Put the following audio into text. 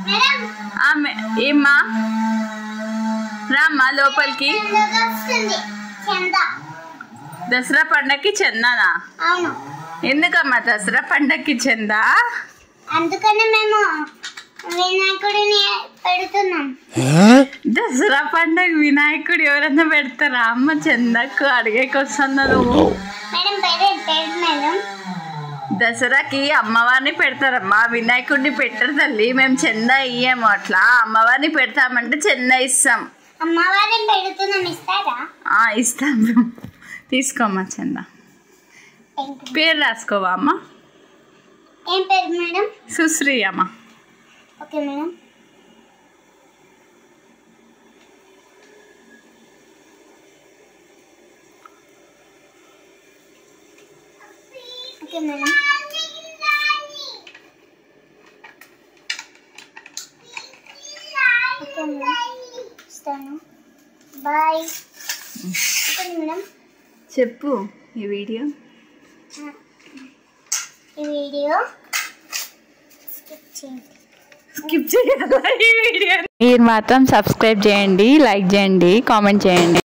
madam ఆమె ఏమ్మా రామ్మా లోపలికి ఎందుకు వస్తుంది చంద దసరా పండక్కి చందానా అవును ఎందుకమ్మా దసరా పండక్కి చందా అందుకని మేము వినాయకుడిని పెడుతున్నాం దసరా పండగ వినాయకుడు ఎవరన్నా పెడతారా అమ్మ చందకు అడిగేకి వస్తున్నారు మేడం పేరు పేరు మేడం దసరాకి అమ్మవారిని పెడతారమ్మా వినాయకుడిని పెట్టరు తల్లి మేము చంద ఇయ్యము అట్లా అమ్మవారిని పెడతామంటే చంద ఇస్తాం అమ్మవారిని పెడుతున్నాం ఇస్తారా ఆ, ఇస్తాం మేము తీసుకోమ్మా చంద థ్యాంక్ యూ పేరు రాసుకోవా అమ్మ ఏం పేరు మేడం సుశ్రీ అమ్మ okay madam okay madam okay madam ఇస్తాను బాయ్ ఓకే మేడం చెప్పు ఈ వీడియో ఈ వీడియో స్కిప్ చేయండి స్కిప్ చేయాలా ఈ వీడియో మీరు మాత్రం సబ్స్క్రైబ్ చేయండి లైక్ చేయండి కామెంట్ చేయండి